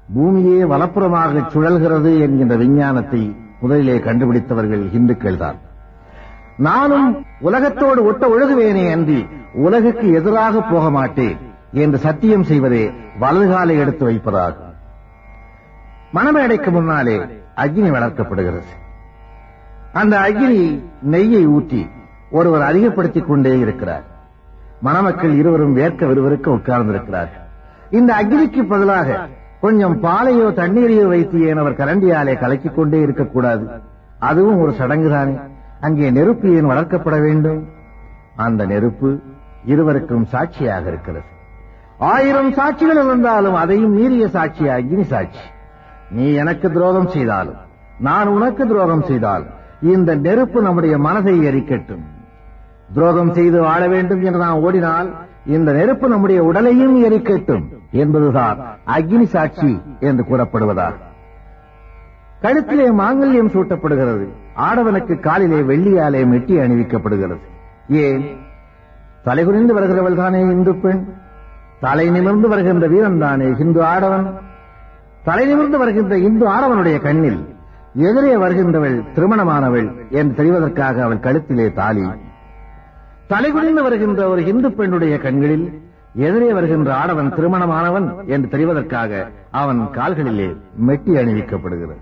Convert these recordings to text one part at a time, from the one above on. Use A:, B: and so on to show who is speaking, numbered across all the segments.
A: பூமியே வலப்புறமாக சுழல்கிறது என்கின்ற விஞ்ஞானத்தை முதலிலே கண்டுபிடித்தவர்கள் இந்துக்கள் தான் நானும் உலகத்தோடு ஒட்ட ஒழுகுவேனே அன்றி உலகுக்கு எதிராக போக மாட்டேன் என்று சத்தியம் செய்வதே வலதுகாலை எடுத்து வைப்பதாகும் மணமேடைக்கு முன்னாலே அக்னி வளர்க்கப்படுகிறது அந்த அக்னி நெய்யை ஊற்றி ஒருவர் அதிகப்படுத்திக் கொண்டே இருக்கிறார் மணமக்கள் இருவரும் வேர்க்க விறுவிறுக்க உட்கார்ந்திருக்கிறார்கள் இந்த அக்னிக்கு பதிலாக கொஞ்சம் பாலையோ தண்ணீரையோ வைத்து ஏன் அவர் கரண்டியாலே கலக்கிக் கொண்டே இருக்கக்கூடாது அதுவும் ஒரு சடங்குதானே அங்கே நெருப்பு ஏன் வளர்க்கப்பட வேண்டும் அந்த நெருப்பு இருவருக்கும் சாட்சியாக இருக்கிறது ஆயிரம் சாட்சிகள் இருந்தாலும் அதையும் மீறிய சாட்சி அக்னி சாட்சி நீ எனக்கு துரோகம் செய்தாலும் நான் உனக்கு துரோகம் செய்தால் இந்த நெருப்பு நம்முடைய மனதை எரிக்கட்டும் துரோகம் செய்து வாழ வேண்டும் என்று நாம் ஓடினால் இந்த நெருப்பு நம்முடைய உடலையும் எரிக்கட்டும் என்பதுதான் அக்னி சாட்சி என்று கூறப்படுவதால் கழுத்திலே மாங்கல்யம் சூட்டப்படுகிறது ஆடவனுக்கு காலிலே வெள்ளியாலே மெட்டி அணிவிக்கப்படுகிறது ஏன் தலைகுனிந்து வருகிறவள் தானே இந்து பெண் தலை நிமிர்ந்து வருகின்ற வீரன் தானே இந்து ஆடவன் தலை நிமிர்ந்து வருகின்ற இந்து ஆடவனுடைய கண்ணில் எதிரே வருகின்றவள் திருமணமானவள் என்று தெரிவதற்காக அவள் கழுத்திலே தாலி தலைகுனிந்து வருகின்ற ஒரு இந்து பெண்ணுடைய கண்களில் எதிரே வருகின்ற ஆடவன் திருமணமானவன் என்று தெரிவதற்காக அவன் கால்களிலே மெட்டி அணிவிக்கப்படுகிறது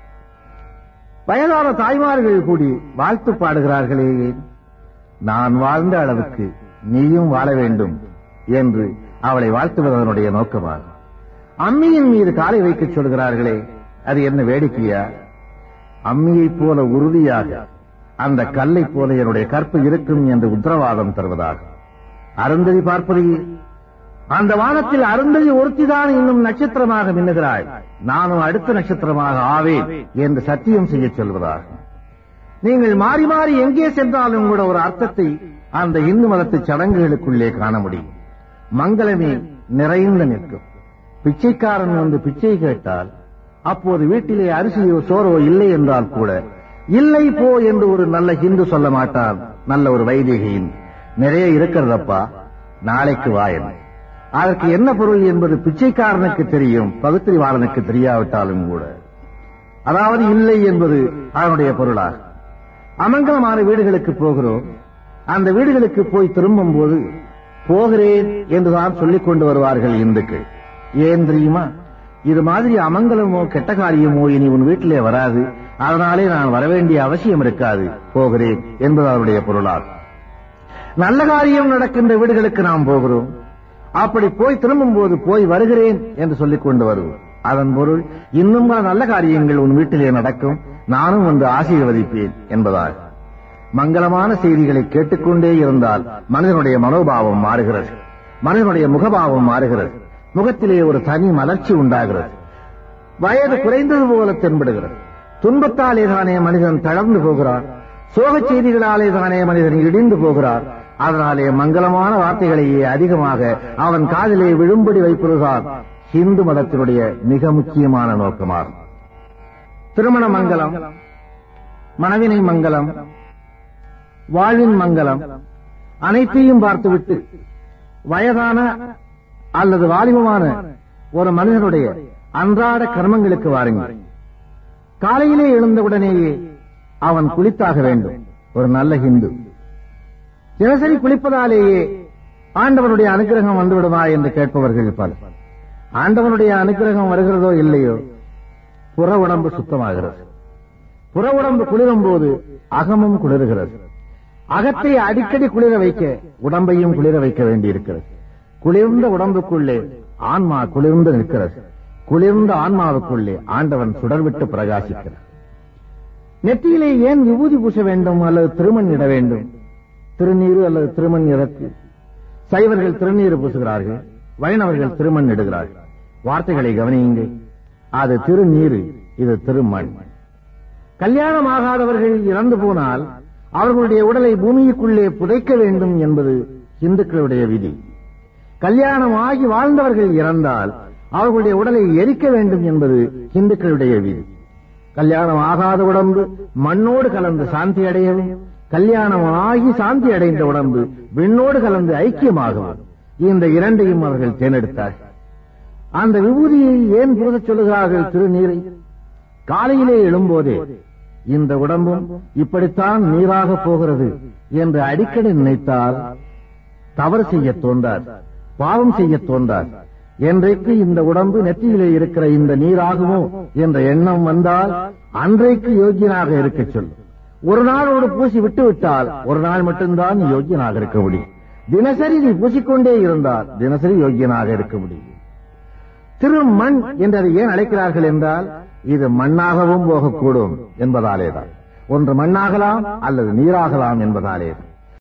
A: வயதான தாய்மார்கள் கூடி வாழ்த்து பாடுகிறார்களே நான் வாழ்ந்த அளவுக்கு நீயும் வாழ வேண்டும் என்று அவளை வாழ்த்துவதனுடைய நோக்கமாகும் அம்மியின் மீது காலை வைக்கச் சொல்கிறார்களே அது என்ன வேடிக்கையா அம்மியைப் போல உறுதியாக அந்த கல்லை போல என்னுடைய கற்பு இருக்கும் என்று உத்தரவாதம் தருவதாகும் அருந்ததி பார்ப்பது அந்த வானத்தில் அருந்ததி ஒருத்திதான் இன்னும் நட்சத்திரமாக மின்னுகிறாய் நானும் அடுத்த நட்சத்திரமாக ஆவேன் என்று சத்தியம் செய்ய சொல்வதாகும் நீங்கள் மாறி மாறி எங்கே சென்றாலும் கூட ஒரு அர்த்தத்தை அந்த இந்து மதத்து சடங்குகளுக்குள்ளே காண முடியும் மங்களமே நிறைந்து நிற்கும் பிச்சைக்காரன் வந்து பிச்சை கேட்டால் அப்போது வீட்டிலே அரிசியோ சோறோ இல்லை என்றால் கூட இல்லை போ என்று ஒரு நல்ல ஹிந்து சொல்ல மாட்டான் நல்ல ஒரு வைதிகையின் நிறைய இருக்கிறதப்பா நாளைக்கு வாயன் அதற்கு என்ன பொருள் என்பது பிச்சைக்காரனுக்கு தெரியும் பகுத்தறிவாளனுக்கு தெரியாவிட்டாலும் கூட அதாவது இல்லை என்பது அதனுடைய பொருளாகும் அமங்கலமான வீடுகளுக்கு போகிறோம் அந்த வீடுகளுக்கு போய் திரும்பும் போது போகிறேன் என்றுதான் சொல்லிக் கொண்டு வருவார்கள் இந்துக்கள் ஏன் தெரியுமா இது மாதிரி அமங்கலமோ கெட்ட காரியமோ இனி உன் வீட்டிலே வராது அதனாலே நான் வரவேண்டிய அவசியம் இருக்காது போகிறேன் என்பது அவருடைய பொருளாகும் நல்ல காரியம் நடக்கின்ற வீடுகளுக்கு நாம் போகிறோம் அப்படி போய் திரும்பும் போது போய் வருகிறேன் என்று சொல்லிக் கொண்டு வருவோம் அதன் பொருள் இன்னும் பல நல்ல காரியங்கள் உன் வீட்டிலே நடக்கும் நானும் வந்து ஆசீர்வதிப்பேன் என்பதால் மங்களமான செய்திகளை கேட்டுக்கொண்டே இருந்தால் மனிதனுடைய மனோபாவம் மாறுகிறது மனிதனுடைய முகபாவம் மாறுகிறது முகத்திலே ஒரு தனி மலர்ச்சி உண்டாகிறது வயது குறைந்தது போல தென்படுகிறது துன்பத்தாலே தானே மனிதன் தளர்ந்து போகிறான் சோகச் செய்திகளாலே தானே மனிதன் இடிந்து போகிறார் அதனாலே மங்களமான வார்த்தைகளையே அதிகமாக அவன் காதிலே விழும்படி வைப்பதுதான் இந்து மதத்தினுடைய மிக முக்கியமான நோக்கமாகும் திருமண மங்கலம் மனவினை மங்கலம் வாழ்வின் மங்கலம் அனைத்தையும் பார்த்துவிட்டு வயதான அல்லது வாலிபமான ஒரு மனிதனுடைய அன்றாட கர்மங்களுக்கு வாருங்கள் காலையிலே எழுந்தவுடனேயே அவன் குளித்தாக வேண்டும் ஒரு நல்ல ஹிந்து தினசரி குளிப்பதாலேயே ஆண்டவனுடைய அனுகிரகம் வந்துவிடுமா என்று கேட்பவர்கள் பலர் ஆண்டவனுடைய அனுகிரகம் வருகிறதோ இல்லையோ புற உடம்பு சுத்தமாகிறது புற உடம்பு குளிரும் போது அகமும் குளிர்கிறது அகத்தை அடிக்கடி குளிர வைக்க உடம்பையும் குளிர வைக்க வேண்டியிருக்கிறது குளிர்ந்த உடம்புக்குள்ளே ஆன்மா குளிர்ந்து நிற்கிறது குளிர்ந்த ஆன்மாவுக்குள்ளே ஆண்டவன் சுடர்விட்டு பிரகாசிக்கிறார் நெற்றியிலே ஏன் விபூதி பூச வேண்டும் அல்லது திருமண் இட வேண்டும் திருநீரு அல்லது திருமண் இறக்கு சைவர்கள் திருநீர் பூசுகிறார்கள் வைணவர்கள் திருமண் இடுகிறார்கள் வார்த்தைகளை கவனியுங்கள் அது திருநீரு இது திருமண் கல்யாணம் ஆகாதவர்கள் இறந்து போனால் அவர்களுடைய உடலை பூமிக்குள்ளே புதைக்க வேண்டும் என்பது இந்துக்களுடைய விதி கல்யாணம் ஆகி வாழ்ந்தவர்கள் இறந்தால் அவர்களுடைய உடலை எரிக்க வேண்டும் என்பது இந்துக்களுடைய விதி கல்யாணம் ஆகாத உடம்பு மண்ணோடு கலந்து சாந்தி அடையவும் கல்யாணம் ஆகி சாந்தி அடைந்த உடம்பு விண்ணோடு கலந்து ஐக்கியமாகவும் இந்த இரண்டையும் அவர்கள் தேர்ந்தெடுத்தார்கள் அந்த விபூதியை ஏன் பூசச் சொல்லுகிறார்கள் திருநீரை காலையிலே எழும்போதே இந்த உடம்பும் இப்படித்தான் நீராக போகிறது என்று அடிக்கடி நினைத்தால் தவறு செய்ய தோன்றார் பாவம் செய்ய தோன்றார் என்றைக்கு இந்த உடம்பு நெற்றியிலே இருக்கிற இந்த நீராகுமோ என்ற எண்ணம் வந்தால் அன்றைக்கு யோக்கியனாக இருக்க சொல் ஒரு நாளோடு பூசி விட்டு விட்டால் ஒரு நாள் மட்டும்தான் நீ யோக்கியனாக இருக்க முடியும் தினசரி நீ பூசிக்கொண்டே இருந்தால் தினசரி யோக்கியனாக இருக்க முடியும் திருமண் என்றதை ஏன் அழைக்கிறார்கள் என்றால் இது மண்ணாகவும் போகக்கூடும் என்பதாலேதான் ஒன்று மண்ணாகலாம் அல்லது நீராகலாம் என்பதாலே